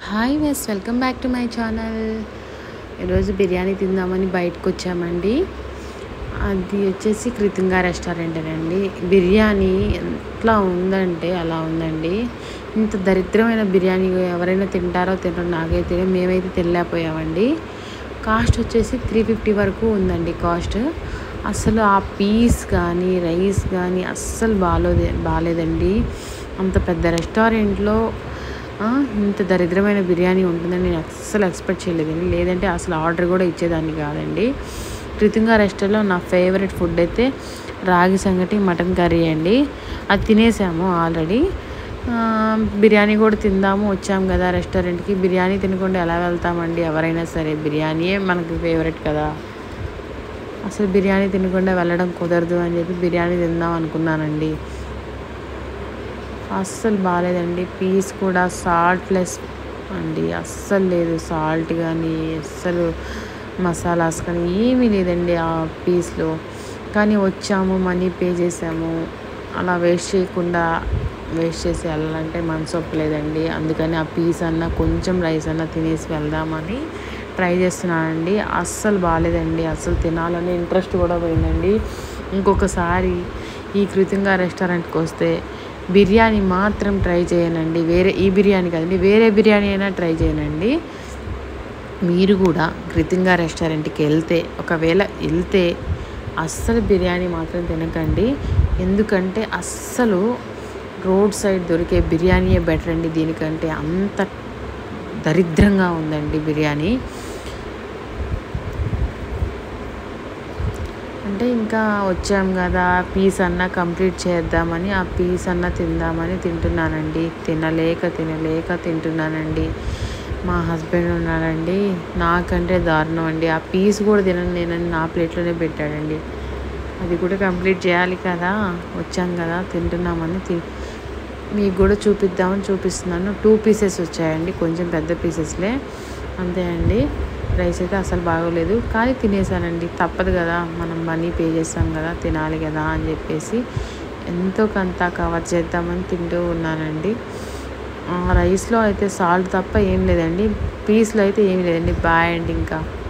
Hi వెస్ welcome back to my channel ఈరోజు బిర్యానీ తిందామని బయటకు వచ్చామండి అది వచ్చేసి కృతింగా రెస్టారెంట్ అండి బిర్యానీ ఎట్లా ఉందంటే అలా ఉందండి ఇంత దరిద్రమైన బిర్యానీ ఎవరైనా తింటారో తినరో నాకైతే తెలియదు. మేమైతే తినలేకపోయామండి కాస్ట్ వచ్చేసి త్రీ ఫిఫ్టీ వరకు ఉందండి కాస్ట్ అసలు ఆ పీస్ కానీ రైస్ కానీ అస్సలు బాగోదే బాగాలేదండి అంత పెద్ద రెస్టారెంట్లో ఆ, ఇంత దరిద్రమైన బిర్యానీ ఉంటుందని నేను అస్సలు ఎక్స్పెక్ట్ చేయలేదండి లేదంటే అసలు ఆర్డర్ కూడా ఇచ్చేదాన్ని కాదండి కృతింగా రెస్టారెంట్లో నా ఫేవరెట్ ఫుడ్ అయితే రాగి సంగటి మటన్ కర్రీ అండి అది తినేసాము ఆల్రెడీ ఆ, బిర్యానీ కూడా తిందాము వచ్చాము కదా రెస్టారెంట్కి బిర్యానీ తినకుండా ఎలా వెళ్తామండి ఎవరైనా సరే బిర్యానీయే మనకి ఫేవరెట్ కదా అసలు బిర్యానీ తినకుండా వెళ్ళడం కుదరదు అని చెప్పి బిర్యానీ తిందాం అనుకున్నానండి అస్సలు బాగాలేదండి పీస్ కూడా సాల్ట్లెస్ అండి అస్సలు లేదు సాల్ట్ కానీ అస్సలు మసాలాస్ కానీ ఏమీ లేదండి ఆ పీస్లో కానీ వచ్చాము మనీ పే చేసాము అలా వేస్ట్ చేయకుండా వేస్ట్ చేసి వెళ్ళాలంటే మనసు ఒప్పలేదండి అందుకని ఆ పీస్ అన్న కొంచెం రైస్ అన్న తినేసి వెళ్దామని ట్రై చేస్తున్నానండి అస్సలు బాగాలేదండి అస్సలు తినాలని ఇంట్రెస్ట్ కూడా పోయిందండి ఇంకొకసారి ఈ కృతంగా రెస్టారెంట్కి వస్తే బిర్యానీ మాత్రం ట్రై చేయనండి వేరే ఈ బిర్యానీ కాదండి వేరే బిర్యానీ అయినా ట్రై చేయనండి మీరు కూడా కృతంగా రెస్టారెంట్కి వెళ్తే ఒకవేళ వెళ్తే అస్సలు బిర్యానీ మాత్రం తినకండి ఎందుకంటే అస్సలు రోడ్ సైడ్ దొరికే బిర్యానీయే బెటర్ అండి దీనికంటే అంత దరిద్రంగా ఉందండి బిర్యానీ అంటే ఇంకా వచ్చాం కదా పీస్ అన్న కంప్లీట్ చేద్దామని ఆ పీస్ అన్న తిందామని తింటున్నానండి తినలేక తినలేక తింటున్నానండి మా హస్బెండ్ ఉన్నాడండి నాకంటే దారుణం అండి ఆ పీస్ కూడా తినను నేనని నా ప్లేట్లోనే పెట్టాడండి అది కూడా కంప్లీట్ చేయాలి కదా వచ్చాం కదా తింటున్నామని తి మీకు కూడా చూపిద్దామని చూపిస్తున్నాను టూ పీసెస్ వచ్చాయండి కొంచెం పెద్ద పీసెస్లే అంతే అండి రైస్ అయితే అసలు బాగోలేదు కానీ తినేసానండి తప్పదు కదా మనం మనీ పే చేస్తాం కదా తినాలి కదా అని చెప్పేసి ఎంతో కొంత కవర్ చేద్దామని తింటూ ఉన్నానండి ఆ రైస్లో అయితే సాల్ట్ తప్ప ఏం లేదండి పీస్లో అయితే ఏం లేదండి బాయ్ అండి ఇంకా